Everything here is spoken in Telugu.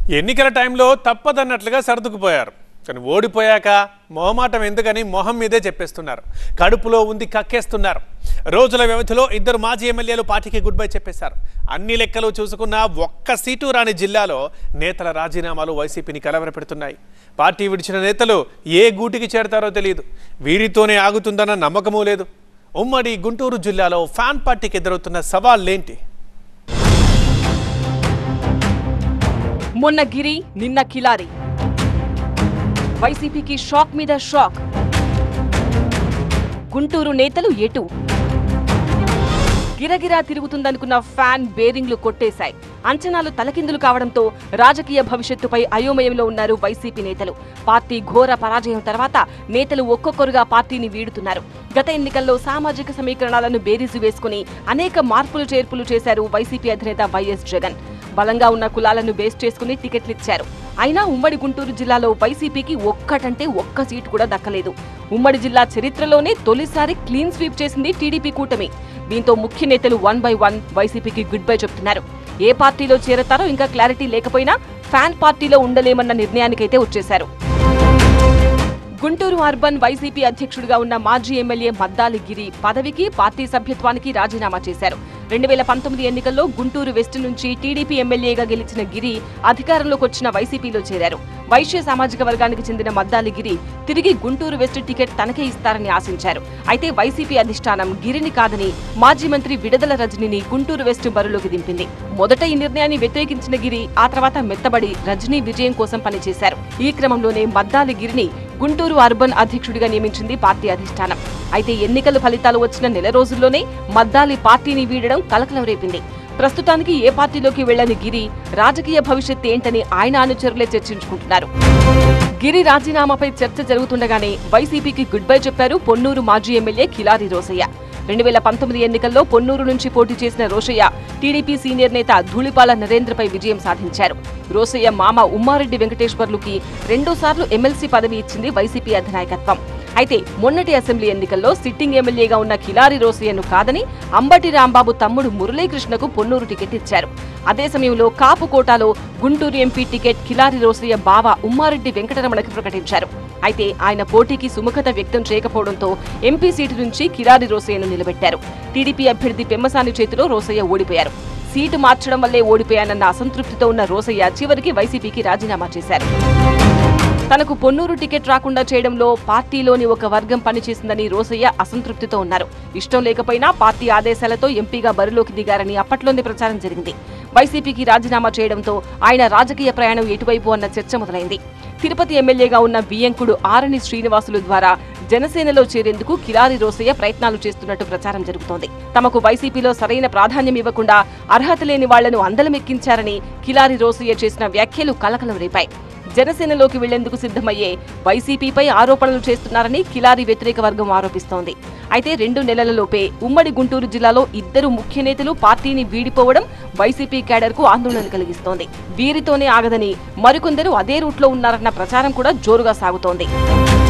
ఎన్నికల టైంలో తప్పదన్నట్లుగా సర్దుకుపోయారు కానీ ఓడిపోయాక మొహమాటం ఎందుకని మొహం మీదే చెప్పేస్తున్నారు కడుపులో ఉంది కక్కేస్తున్నారు రోజుల వ్యవధిలో ఇద్దరు మాజీ ఎమ్మెల్యేలు పార్టీకి గుడ్ బై చెప్పేశారు అన్ని లెక్కలు చూసుకున్న ఒక్క సీటు రాని జిల్లాలో నేతల రాజీనామాలు వైసీపీని కలవరపెడుతున్నాయి పార్టీ విడిచిన నేతలు ఏ గూటికి చేరతారో తెలియదు వీరితోనే ఆగుతుందన్న నమ్మకమూ లేదు ఉమ్మడి గుంటూరు జిల్లాలో ఫ్యాన్ పార్టీకి ఎదురవుతున్న సవాళ్ళేంటి మొన్న గిరి నిన్న కిలారి వైసీపీకి షాక్ మీద షాక్ గుంటూరు నేతలు ఎటు గిరగిరా తిరుగుతుందనుకున్న ఫ్యాన్ బేరింగ్లు కొట్టేశాయి అంచనాలు తలకిందులు కావడంతో రాజకీయ భవిష్యత్తుపై అయోమయంలో ఉన్నారు వైసీపీ నేతలు పార్టీ ఘోర పరాజయం తర్వాత నేతలు ఒక్కొక్కరుగా పార్టీని వీడుతున్నారు గత ఎన్నికల్లో సామాజిక సమీకరణాలను బేరీజు వేసుకుని అనేక మార్పులు చేర్పులు చేశారు వైసీపీ అధినేత వైఎస్ జగన్ బలంగా ఉన్న కులాలను బేస్ చేసుకుని టికెట్లు ఇచ్చారు అయినా ఉమ్మడి గుంటూరు జిల్లాలో వైసీపీకి ఒక్కటంటే ఒక్క సీటు కూడా దక్కలేదు ఉమ్మడి జిల్లా చరిత్రలోనే తొలిసారి క్లీన్ స్వీప్ చేసింది టీడీపీ కూటమి దీంతో ముఖ్య నేతలు వన్ బై వన్ వైసీపీకి గుడ్ బై చెప్తున్నారు ఏ పార్టీలో చేరతారో ఇంకా క్లారిటీ లేకపోయినా ఫ్యాన్ పార్టీలో ఉండలేమన్న నిర్ణయానికైతే వచ్చేశారు గుంటూరు అర్బన్ వైసీపీ అధ్యక్షుడిగా ఉన్న మాజీ ఎమ్మెల్యే మద్దాలి గిరి పదవికి పార్టీ సభ్యత్వానికి రాజీనామా చేశారు రెండు వేల పంతొమ్మిది ఎన్నికల్లో గుంటూరు వెస్ట్ నుంచి టీడీపీ ఎమ్మెల్యేగా గెలిచిన గిరి అధికారంలోకి వచ్చిన వైసీపీలో చేరారు వైశ్య సామాజిక వర్గానికి చెందిన మద్దాలి గిరి తిరిగి గుంటూరు వెస్ట్ టికెట్ తనకే ఇస్తారని ఆశించారు అయితే వైసీపీ అధిష్టానం గిరిని కాదని మాజీ మంత్రి విడదల రజనీని గుంటూరు వెస్ట్ బరిలోకి దింపింది మొదట ఈ నిర్ణయాన్ని వ్యతిరేకించిన గిరి ఆ తర్వాత మెత్తబడి రజనీ విజయం కోసం పనిచేశారు ఈ క్రమంలోనే మద్దాలి గిరిని గుంటూరు అర్బన్ అధ్యక్షుడిగా నియమించింది పార్టీ అధిష్టానం అయితే ఎన్నికల ఫలితాలు వచ్చిన నెల రోజుల్లోనే మద్దాలి పార్టీని వీడడం కలకలం రేపింది ప్రస్తుతానికి ఏ పార్టీలోకి వెళ్లని గిరి రాజకీయ భవిష్యత్ ఏంటని ఆయన అనుచరులే చర్చించుకుంటున్నారు గిరి రాజీనామాపై చర్చ జరుగుతుండగానే వైసీపీకి గుడ్ బై చెప్పారు పొన్నూరు మాజీ ఎమ్మెల్యే కిలారి రోసయ్య రెండు వేల పంతొమ్మిది ఎన్నికల్లో పొన్నూరు నుంచి పోటీ చేసిన రోషయ్య టీడీపీ సీనియర్ నేత ధూళిపాల నరేంద్రపై విజయం సాధించారు రోసయ్య మామ ఉమ్మారెడ్డి వెంకటేశ్వర్లుకి రెండోసార్లు ఎమ్మెల్సీ పదవి ఇచ్చింది వైసీపీ అధినాయకత్వం అయితే మొన్నటి అసెంబ్లీ ఎన్నికల్లో సిట్టింగ్ ఎమ్మెల్యేగా ఉన్న కిలారి రోసయ్యను కాదని అంబటి రాంబాబు తమ్ముడు మురళీకృష్ణకు పొన్నూరు టికెట్ ఇచ్చారు అదే సమయంలో కాపు కోటాలో గుంటూరు ఎంపీ టికెట్ కిలారి రోసయ్య బావ ఉమ్మారెడ్డి వెంకటరమణకి ప్రకటించారు అయితే ఆయన పోటీకి సుముఖత వ్యక్తం చేయకపోవడంతో ఎంపీ సీటు నుంచి కిలారి రోసయ్యను నిలబెట్టారు టీడీపీ అభ్యర్థి పెమ్మసాని చేతిలో రోసయ్య ఓడిపోయారు సీటు మార్చడం వల్లే ఓడిపోయానన్న అసంతృప్తితో ఉన్న రోసయ్య చివరికి వైసీపీకి రాజీనామా చేశారు తనకు పొన్నూరు టికెట్ రాకుండా చేయడంలో పార్టీలోని ఒక వర్గం పనిచేసిందని రోసయ్య అసంతృప్తితో ఉన్నారు ఇష్టం లేకపోయినా పార్టీ ఆదేశాలతో ఎంపీగా బరిలోకి దిగారని అప్పట్లోనే ప్రచారం జరిగింది వైసీపీకి రాజీనామా చేయడంతో ఆయన రాజకీయ ప్రయాణం ఎటువైపు అన్న చర్చ మొదలైంది తిరుపతి ఎమ్మెల్యేగా ఉన్న బియ్యంకుడు ఆరణి శ్రీనివాసులు ద్వారా జనసేనలో చేరేందుకు కిలారి రోసయ్య ప్రయత్నాలు చేస్తున్నట్టు ప్రచారం జరుగుతోంది తమకు వైసీపీలో సరైన ప్రాధాన్యం ఇవ్వకుండా అర్హత లేని వాళ్లను అందలమెక్కించారని కిలారి రోసయ్య చేసిన వ్యాఖ్యలు కలకలం రేపాయి జనసేనలోకి వెళ్లేందుకు సిద్ధమయ్యే వైసీపీపై ఆరోపణలు చేస్తున్నారని కిలారి వ్యతిరేక వర్గం ఆరోపిస్తోంది అయితే రెండు నెలలలోపే ఉమ్మడి గుంటూరు జిల్లాలో ఇద్దరు ముఖ్య నేతలు పార్టీని వీడిపోవడం వైసీపీ క్యాడర్కు ఆందోళన కలిగిస్తోంది వీరితోనే ఆగదని మరికొందరు అదే రూట్లో ఉన్నారన్న ప్రచారం కూడా జోరుగా సాగుతోంది